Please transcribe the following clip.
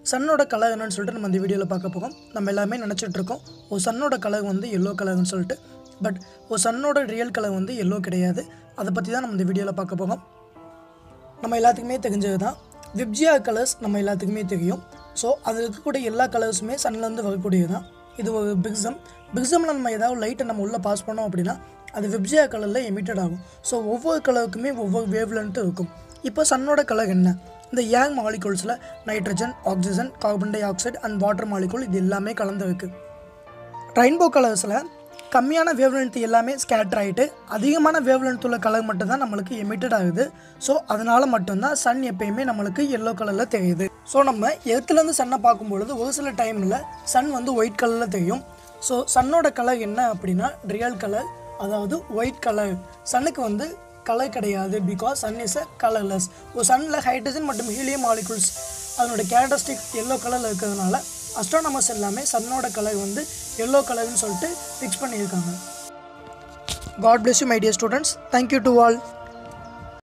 சன்னோட colour என்னன்னு சொல்லிட்டு நம்ம இந்த வீடியோவில் பார்க்க போகிறோம் நம்ம எல்லாமே நினச்சிட்டு இருக்கோம் ஒரு சன்னோட கலர் வந்து எல்லோ கலர்னு சொல்லிட்டு பட் ஒரு சன்னோட ரியல் கலர் வந்து எல்லோ கிடையாது அதை பற்றி தான் நம்ம இந்த வீடியோவில் பார்க்க போகிறோம் நம்ம எல்லாத்துக்குமே தெரிஞ்சது தான் விப்ஜியா கலர்ஸ் நம்ம எல்லாத்துக்குமே தெரியும் ஸோ அதில் இருக்கக்கூடிய எல்லா கலர்ஸுமே சன்லேருந்து வரக்கூடியது தான் இது ஒரு பிக்ஸம் பிக்ஸமில் நம்ம ஏதாவது லைட்டை நம்ம உள்ளே பாஸ் பண்ணோம் அப்படின்னா அது விப்ஜியா கலரில் எமிட்டட் ஆகும் ஸோ ஒவ்வொரு கலருக்குமே ஒவ்வொரு வேவ்லன்ட்டு இருக்கும் இப்போ சன்னோட கலர் என்ன இந்த ஏங் மாலிகூல்ஸில் nitrogen oxygen carbon dioxide and water molecule இது எல்லாமே கலந்து இருக்குது ரெயின்போ கலர்ஸில் கம்மியான வேவ்லென்த் எல்லாமே ஸ்கேட்டர் ஆகிட்டு அதிகமான வேவ்லென்த் உள்ள கலர் மட்டும்தான் நம்மளுக்கு எமிட்டட் ஆகுது ஸோ அதனால் மட்டும்தான் சன் எப்பயுமே நம்மளுக்கு எல்லோ கலரில் தெரியுது ஸோ நம்ம எர்த்துலேருந்து சன்னை பார்க்கும்பொழுது ஒரு சில டைமில் சன் வந்து ஒயிட் கலரில் தெரியும் ஸோ சன்னோட கலர் என்ன அப்படின்னா ரியல் கலர் அதாவது ஒயிட் கலர் சன்னுக்கு வந்து கலர் கிடையாது because sun is a colourless ஒரு சன்னில் ஹைட்ரஜன் மற்றும் ஹீலியம் மாலிகுல்ஸ் அதனோட கேரக்டரிஸ்டிக் எல்லோ கலரில் இருக்கிறதுனால அஸ்ட்ரானமர்ஸ் எல்லாமே சன்னோட கலர் வந்து எல்லோ கலர்னு சொல்லிட்டு ஃபிக்ஸ் பண்ணியிருக்காங்க God bless you my dear students thank you to all